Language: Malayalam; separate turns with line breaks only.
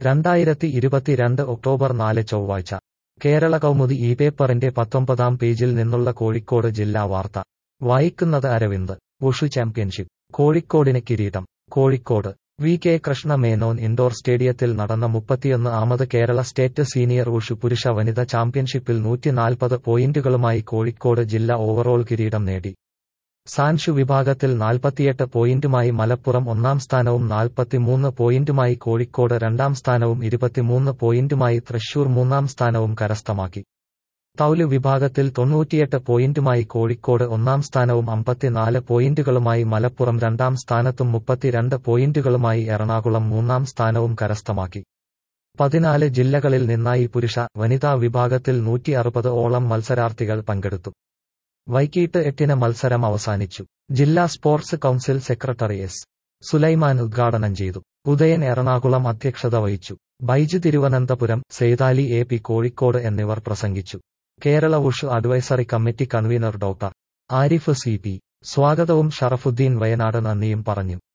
രണ്ടായിരത്തി ഇരുപത്തിരണ്ട് ഒക്ടോബർ നാല് ചൊവ്വാഴ്ച കേരള കൗമുദി ഈ പേപ്പറിന്റെ പത്തൊമ്പതാം പേജിൽ നിന്നുള്ള കോഴിക്കോട് ജില്ലാ വാർത്ത വായിക്കുന്നത് അരവിന്ദ് വുഷു ചാമ്പ്യൻഷിപ്പ് കോഴിക്കോടിന് കിരീടം Kozhikode V K Krishna Menon indoor സ്റ്റേഡിയത്തിൽ നടന്ന മുപ്പത്തിയൊന്ന് ആമത് കേരള സ്റ്റേറ്റ് സീനിയർ വുഷു പുരുഷ വനിത ചാമ്പ്യൻഷിപ്പിൽ നൂറ്റിനാൽപ്പത് പോയിന്റുകളുമായി കോഴിക്കോട് ജില്ല ഓവറോൾ കിരീടം നേടി സാൻഷു വിഭാഗത്തിൽ നാൽപ്പത്തിയെട്ട് പോയിന്റുമായി മലപ്പുറം ഒന്നാം സ്ഥാനവും നാൽപ്പത്തിമൂന്ന് പോയിന്റുമായി കോഴിക്കോട് രണ്ടാം സ്ഥാനവും ഇരുപത്തിമൂന്ന് പോയിന്റുമായി തൃശൂർ മൂന്നാം സ്ഥാനവും കരസ്ഥമാക്കി തൗല് വിഭാഗത്തിൽ തൊണ്ണൂറ്റിയെട്ട് പോയിന്റുമായി കോഴിക്കോട് ഒന്നാം സ്ഥാനവും അമ്പത്തിനാല് പോയിന്റുകളുമായി മലപ്പുറം രണ്ടാം സ്ഥാനത്തും മുപ്പത്തിരണ്ട് പോയിന്റുകളുമായി എറണാകുളം മൂന്നാം സ്ഥാനവും കരസ്ഥമാക്കി പതിനാല് ജില്ലകളിൽ നിന്നായി പുരുഷ വനിതാ വിഭാഗത്തിൽ നൂറ്റി അറുപത് ഓളം മത്സരാർത്ഥികൾ പങ്കെടുത്തു വൈകിട്ട് എട്ടിന് മത്സരം അവസാനിച്ചു ജില്ലാ sports council secretary S Sulaiman ഉദ്ഘാടനം ചെയ്തു ഉദയൻ എറണാകുളം അധ്യക്ഷത വഹിച്ചു ബൈജു തിരുവനന്തപുരം സെയ്താലി എ പി കോഴിക്കോട് എന്നിവർ പ്രസംഗിച്ചു Kerala wushu advisory committee convener doctor Arif C P സ്വാഗതവും ഷറഫുദ്ദീൻ വയനാട് നന്ദിയും പറഞ്ഞു